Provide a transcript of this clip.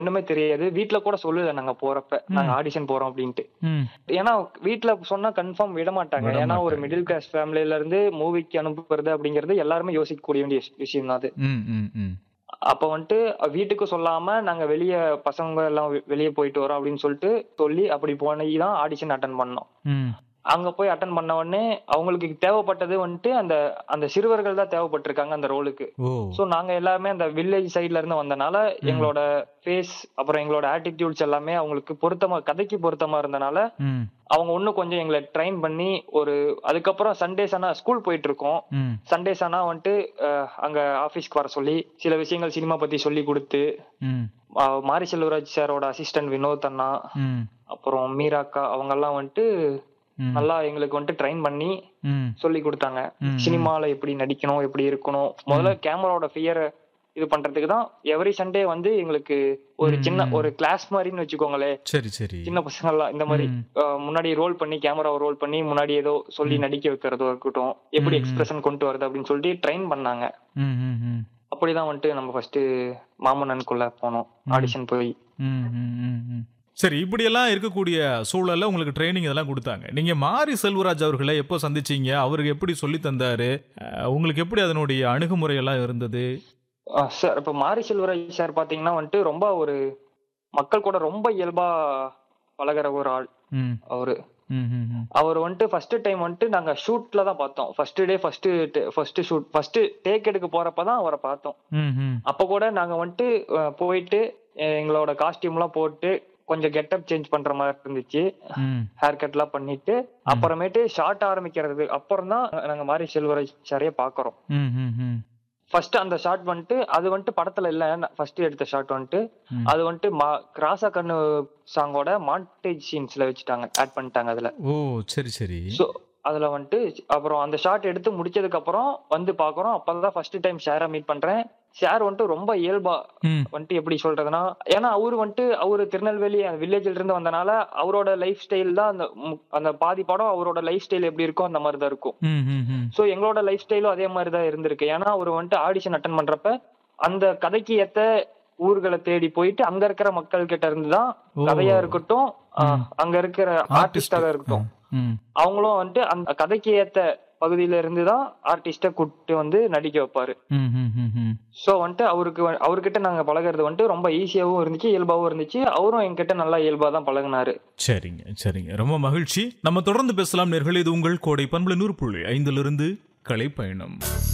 ஒண்ணுமே தெரியாது வீட்ல கூட சொல்லல நாங்க போறப்ப நாங்க ஆடிஷன் போறோம் அப்படின்ட்டு ம் ஏன்னா வீட்ல சொன்னா கன்ஃபார்ம் விட மாட்டாங்க விட ஏன்னா ஒரு மாட்டாங்க. மிடில் கிளாஸ் ஃபேமிலில இருந்து மூவிக்கு அனுப்புறது அப்படிங்கிறது எல்லாருமே யோசிக்கக்கூடிய வேண்டிய விஷயம் தான் அது ம் ம் ம் அப்ப வந்துட்டு வீட்டுக்கு சொல்லாம நாங்க வெளிய பசங்க எல்லாம் வெ- வெளிய போயிட்டு வரோம் அப்படின்னு சொல்லிட்டு சொல்லி அப்படி போனி தான் ஆடிஷன் அட்டன் பண்ணோம் ம் அங்க போய் அட்டன் பண்ண உடனே அவங்களுக்கு தேவைப்பட்டது வந்துட்டு அந்த அந்த சிறுவர்கள் தான் தேவைப்பட்டிருக்காங்க அந்த ரோலுக்கு ஓ சோ நாங்க எல்லாமே அந்த வில்லேஜ் சைடுல இருந்து வந்தனால எங்களோட ஃபேஸ் அப்புறம் எங்களோட ஆட்டிடியூட்ஸ் எல்லாமே அவங்களுக்கு பொருத்தமா கதைக்கு பொருத்தமா இருந்தனால ம் அவங்க இன்னும் கொஞ்சம் எங்களை ட்ரைன் பண்ணி ஒரு அதுக்கப்புறம் சண்டேஸ் ஆனா ஸ்கூல் போயிட்டு இருக்கோம் ம் சண்டேஸ் ஆனா வந்துட்டு அஹ், அங்க ஆபீஸ்க்கு வர சொல்லி சில விஷயங்கள் சினிமா பத்தி சொல்லி கொடுத்து ம் அஹ், மாரி செல்வராஜ் சாரோட அசிஸ்டன்ட் வினோத் அண்ணா ம் அப்புறம் மீராக்கா அவங்க எல்லாம் வந்துட்டு ம். நல்லா எங்களுக்கு வந்துட்டு ட்ரைன் பண்ணி ம் சொல்லி கொடுத்தாங்க ம். சினிமால எப்படி நடிக்கணும் எப்படி இருக்கணும் முதல்ல கேமராவோட ஃபியரை இது பண்றதுக்கு தான் எவ்ரி சண்டே வந்து எங்களுக்கு ஒரு சின்ன ஒரு கிளாஸ் மாதிரின்னு வச்சுக்கோங்களேன் சரி சரி சின்ன பசங்க எல்லாம் இந்த மாதிரி ம். அஹ், முன்னாடி ரோல் பண்ணி கேமராவை ரோல் பண்ணி முன்னாடி ஏதோ சொல்லி நடிக்க வைக்கிறதோ இருக்கட்டும் எப்படி எக்ஸ்பிரஷன் கொண்டு வருது அப்படின்னு சொல்லிட்டு ட்ரெயின் பண்ணாங்க ம் ம் ம் அப்படிதான் வந்துட்டு நம்ம ஃபர்ஸ்ட் மாமன்னனுக்குள்ள போனோம் ஆடிஷன் போய் ம், ம், ம், ம். சரி இப்படியெல்லாம் இருக்கக்கூடிய சூழல்ல உங்களுக்கு ட்ரைனிங் இதெல்லாம் கொடுத்தாங்க நீங்க மாரி செல்வராஜ் அவர்களை எப்போ சந்திச்சீங்க அவருக்கு எப்படி சொல்லி தந்தாரு அஹ், உங்களுக்கு எப்படி அதனுடைய அணுகுமுறை எல்லாம் இருந்தது சார் இப்ப மாரி செல்வராஜ் சார் பாத்தீங்கன்னா வந்துட்டு ரொம்ப ஒரு மக்கள் கூட ரொம்ப இயல்பா பழகுற ஒரு ஆள் ம், அவரு ம், ம், ம். அவர் வந்துட்டு ஃபர்ஸ்ட் டைம் வந்துட்டு நாங்க ஷூட்ல தான் பார்த்தோம் first day first first shoot first take எடுக்க போறப்ப தான் அவரை பார்த்தோம் ம், ம். அப்ப கூட நாங்க வந்துட்டு அஹ், போயிட்டு அஹ், எங்களோட காஸ்டியூம் எல்லாம் போட்டு கொஞ்சம் கெட்டப் சேஞ்ச் பண்ற மாதிரி இருந்துச்சு ம், ஹேர் கட் எல்லாம் பண்ணிட்டு அப்புறமேட்டு ஷார்ட் ஆரம்பிக்கிறது அப்புறம் தான் நாங்க மாரி செல்வராஜ் சாரையே பாக்குறோம் ம், ம், ம். ஃபர்ஸ்ட் அந்த ஷாட் வந்துட்டு அது வந்துட்டு படத்துல இல்ல ஃபர்ஸ்ட் எடுத்த ஷாட் வந்துட்டு ம். அது வந்துட்டு மா- கிராசா கண்ணு சாங்கோட மாண்டேஜ் சீன்ஸ்ல வச்சுட்டாங்க ஆட் பண்ணிட்டாங்க அதுல ஓ சரி சரி சோ அதுல வந்துட்டு அப்புறம் அந்த ஷாட் எடுத்து முடிச்சதுக்கு அப்புறம் வந்து பாக்குறோம் அப்பதான் ஃபர்ஸ்ட் டைம் ஷேரை மீட் பண்றேன் ஷேர் வந்துட்டு ரொம்ப இயல்பா ம், வந்துட்டு எப்படி சொல்றதுன்னா ஏன்னா அவரு வந்துட்டு அவரு திருநெல்வேலி வில்லேஜ்ல இருந்து வந்தனால அவரோட லைஃப் ஸ்டைல் தான் அந்த மு- அந்த பாதி படம் அவரோட லைஃப் ஸ்டைல் எப்படி இருக்கோ அந்த மாதிரி தான் இருக்கும் ம், ம், ம். சோ எங்களோட லைஃப் ஸ்டைலும் அதே மாதிரி தான் இருந்திருக்கு ஏன்னா அவர் வந்துட்டு ஆடிஷன் அட்டன் பண்றப்ப அந்த கதைக்கு ஏத்த ஊர்களை தேடி போயிட்டு அங்க இருக்கிற மக்கள் கிட்ட இருந்து தான் ஓ. கதையா இருக்கட்டும் ஆஹ், அங்க இருக்கிற Artist. ஆர்டிஸ்டாக இருக்கட்டும் ம், அவங்களும் வந்துட்டு அந்த கதைக்கு ஏத்த பகுதியில இருந்து தான் ஆர்டிஸ்ட கூப்பிட்டு வந்து நடிக்க வைப்பாரு ம், ம், ம், ம். சோ வந்துட்டு அவருக்கு வ- அவர்கிட்ட நாங்க பழகுறது வந்துட்டு ரொம்ப ஈஸியாவும் இருந்துச்சு இயல்பாவும் இருந்துச்சு அவரும் என்கிட்ட நல்லா இயல்பா தான் பழகுனாரு சரிங்க சரிங்க ரொம்ப மகிழ்ச்சி நம்ம தொடர்ந்து பேசலாம் நேர்களே இது உங்கள் கோடை பண்புல நூறு புள்ளி ஐந்திலிருந்து கலை பயணம்